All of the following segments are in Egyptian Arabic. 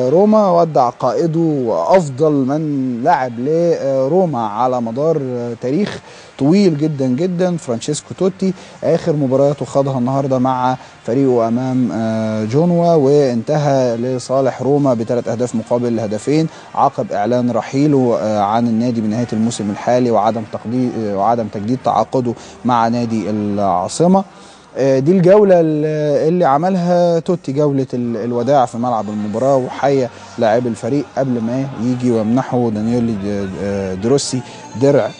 روما ودع قائده وافضل من لعب لروما على مدار تاريخ طويل جدا جدا فرانشيسكو توتي اخر مبارياته خاضها النهارده مع فريقه امام جونوا وانتهى لصالح روما بثلاث اهداف مقابل هدفين عقب اعلان رحيله عن النادي بنهايه الموسم الحالي وعدم تقديد وعدم تجديد تعاقده مع نادي العاصمه دي الجولة اللي عملها توتي جولة الوداع في ملعب المباراة وحيا لاعب الفريق قبل ما يجي ويمنحه دانييلي دروسي درع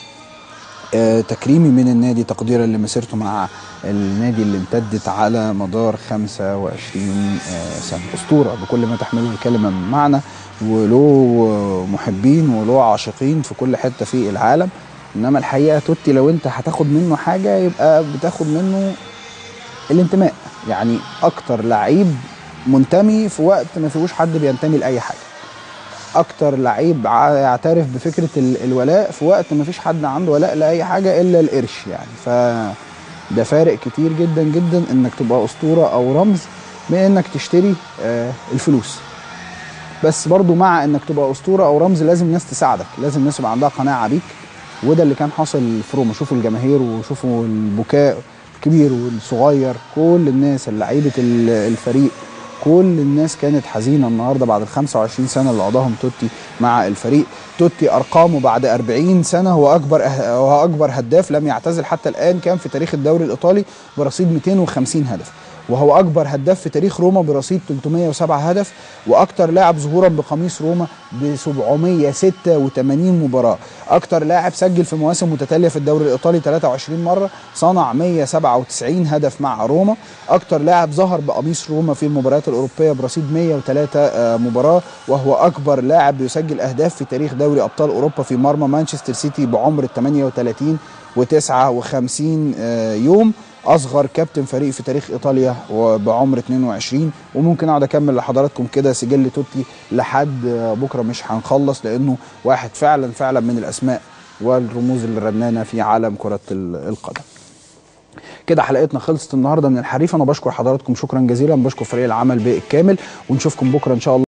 تكريمي من النادي تقديرا لمسيرته مع النادي اللي امتدت على مدار 25 سنة أسطورة بكل ما تحمله الكلمة من معنى وله محبين وله عاشقين في كل حتة في العالم انما الحقيقه توتي لو انت هتاخد منه حاجه يبقى بتاخد منه الانتماء يعني اكتر لعيب منتمي في وقت ما فيهوش حد بينتمي لاي حاجه اكتر لعيب يعترف بفكره الولاء في وقت ما فيش حد عنده ولاء لاي حاجه الا القرش يعني ف ده فارق كتير جدا جدا انك تبقى اسطوره او رمز من انك تشتري آه الفلوس بس برضو مع انك تبقى اسطوره او رمز لازم الناس تساعدك لازم الناس يبقى عندها قناعه بيك وده اللي كان حاصل في روما شوفوا الجماهير وشوفوا البكاء الكبير والصغير كل الناس لعيبه الفريق كل الناس كانت حزينه النهارده بعد ال 25 سنه اللي قضاهم توتي مع الفريق توتي ارقامه بعد 40 سنه هو اكبر هو اكبر هداف لم يعتزل حتى الان كان في تاريخ الدوري الايطالي برصيد 250 هدف وهو اكبر هداف في تاريخ روما برصيد 307 هدف واكثر لاعب ظهورا بقميص روما ب 786 مباراه اكثر لاعب سجل في مواسم متتاليه في الدوري الايطالي 23 مره صنع 197 هدف مع روما اكثر لاعب ظهر بقميص روما في المباريات الاوروبيه برصيد 103 مباراه وهو اكبر لاعب يسجل اهداف في تاريخ دوري ابطال اوروبا في مرمى مانشستر سيتي بعمر 38 و59 يوم اصغر كابتن فريق في تاريخ ايطاليا وبعمر 22 وممكن اقعد اكمل لحضراتكم كده سجل توتي لحد بكره مش هنخلص لانه واحد فعلا فعلا من الاسماء والرموز الرنانه في عالم كره القدم. كده حلقتنا خلصت النهارده من الحريف انا بشكر حضراتكم شكرا جزيلا بشكر فريق العمل بالكامل ونشوفكم بكره ان شاء الله